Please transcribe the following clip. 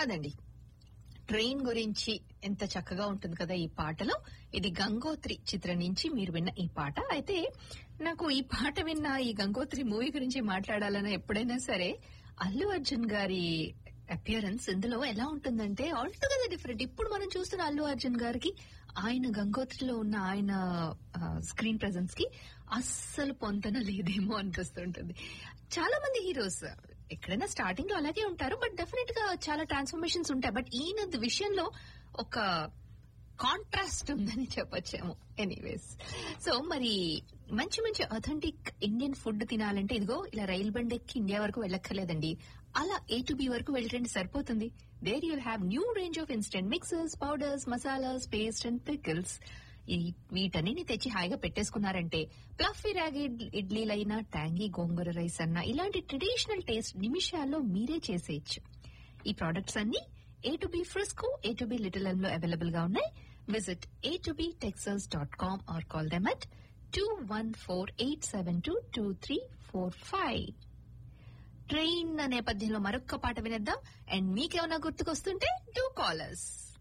అదండి ట్రైన్ గురించి ఎంత చక్కగా ఉంటుంది కదా ఈ పాటలో ఇది గంగోత్రి చిత్రం నుంచి మీరు విన్న ఈ పాట అయితే నాకు ఈ పాట విన్న ఈ గంగోత్రి మూవీ గురించి మాట్లాడాలని ఎప్పుడైనా సరే అల్లు అర్జున్ గారి అపియరెన్స్ ఇందులో ఎలా ఉంటుందంటే ఆల్టుగెదర్ డిఫరెంట్ ఇప్పుడు మనం చూస్తున్న అల్లు అర్జున్ గారికి ఆయన గంగోత్రిలో ఉన్న ఆయన స్క్రీన్ ప్రెజెన్స్ కి అస్సలు పొంతన లేదేమో అనిపిస్తుంటుంది చాలా మంది హీరోస్ ఎక్కడైనా స్టార్టింగ్ లో అలాగే ఉంటారు బట్ డెఫినెట్ గా చాలా ట్రాన్స్ఫర్మేషన్స్ ఉంటాయి బట్ ఈయన విషయంలో ఒక కాంట్రాస్ట్ ఉందని చెప్పొచ్చేమో ఎనీవేస్ సో మరి మంచి మంచి అథెంటిక్ ఇండియన్ ఫుడ్ తినాలంటే ఇదిగో ఇలా రైలు బండి ఎక్కి ఇండియా వరకు వెళ్ళక్కర్లేదండి అలా ఏ టు బి వరకు వెళ్ళండి సరిపోతుంది there you'll have new range of instant mixers powders masalas paste and pickles వీటన్నిటిని తెచ్చి హాయిగా పెట్టేసుకున్నారంటే ప్లఫీ రాగి ఇడ్లీలైనా ట్యాంగీ గోంగూర రైస్ అన్నా ఇలాంటి ట్రెడిషనల్ టేస్ట్ నిమిషాల్లో మీరే చేసేయచ్చు ఈ ప్రొడక్ట్స్ అన్ని A to B Frisco A to B little లో అవైలబుల్ గా ఉన్నాయి visit A to B Texels dot com or call them at two one four eight seven two two three four five train నేపథ్యంలో మరొక్క పాట వినేద్దాం and మీకేమైనా గుర్తుకొస్తుంటే do callers